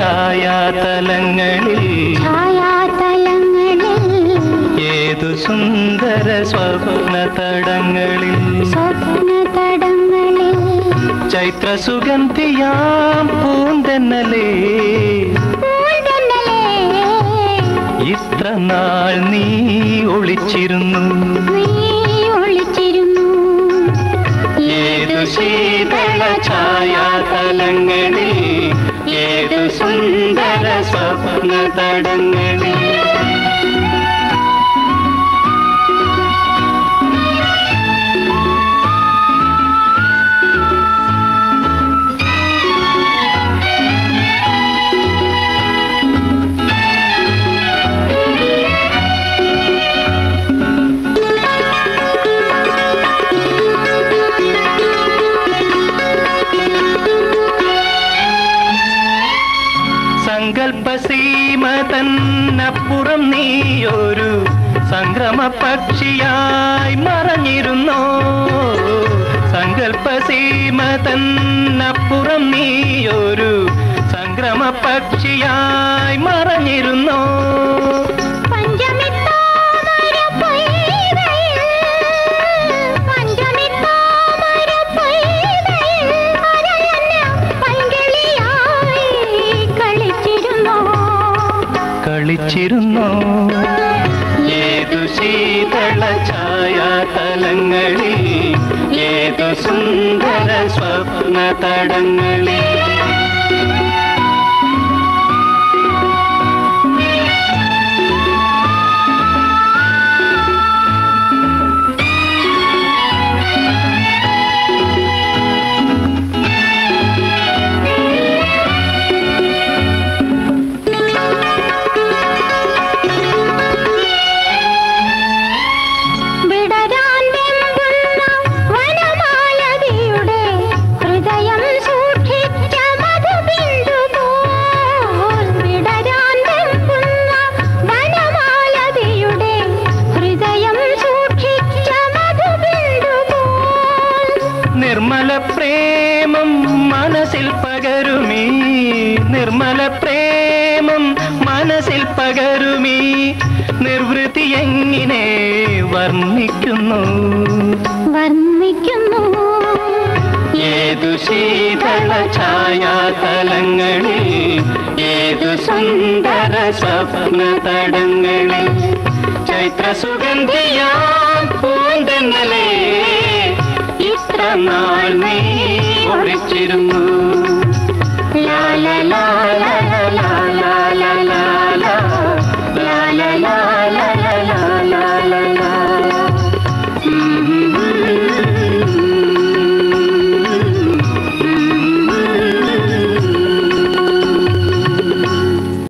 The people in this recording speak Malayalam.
ഛായാതലങ്ങളിൽ ഛായാതലങ്ങളിൽ ഏതു സുന്ദര സ്വപ്ന തടങ്ങളിൽ സ്വപ്നതടങ്ങളിൽ ചൈത്ര സുഗന്ധിയാം പൂന്തന്നലേ പൂന്തന്നലേ ഇത്ര നാൾ നീ ഒളിച്ചിരുന്നു നീ ഒളിച്ചിരുന്നു ഏതു ശീതള ഛായാതലങ്ങളിൽ ഏതു സുന്ദര സ്വപ്ന തടങ്ങളിൽ സങ്കൽപ്പസീമ തന്നപ്പുറം നീയൊരു സംക്രമ പക്ഷിയായി മറഞ്ഞിരുന്നോ സങ്കൽപ്പസീമ തന്നപ്പുറം നീയൊരു സംക്രമ പക്ഷിയായി മറഞ്ഞിരുന്നോ പഞ്ചമിത്താമര പൊയ്കയിൽ പഞ്ചമിത്താമര പൊയ്കയിൽ അരയന്ന പൈങ്കിളിയായി കളിച്ചിരുന്നോ കളിച്ചിരുന്നോ ഏതു ശീതള ഛായാതലങ്ങളിൽ ഏതു സുന്ദര സ്വപ്ന തടങ്ങളിൽ വിടരാൻ വെമ്പുന്ന വനമാലതിയുടെ ഹൃദയം സൂക്ഷിച്ച മധുബിന്ദു പോൽ വിടരാൻ വെമ്പുന്ന വനമാലതിയുടെ ഹൃദയം സൂക്ഷിച്ച മധുബിന്ദു പോൽ നിർമ്മല പ്രേമം മനസ്സിൽ പകരുമീ നിർമ്മല പ്രേമം മനസ്സിൽ പകരുമീ നിർവൃത്തി എങ്ങനെ വർണ്ണിക്കുന്നു വർണ്ണിക്കുന്നു ഏതു ശീതള ഛായാതലങ്ങളിൽ ഏതു സുന്ദര സ്വപ്ന തടങ്ങളിൽ ചൈത്ര സുഗന്ധിയാ പൂന്തന്നലേ ഇത്ര നാൾ നീ ഒളിച്ചിരുന്നു ലാ ലാ ലാ ലാ ലാ ലാ ലാ ലാ ലാ ലാ ലാ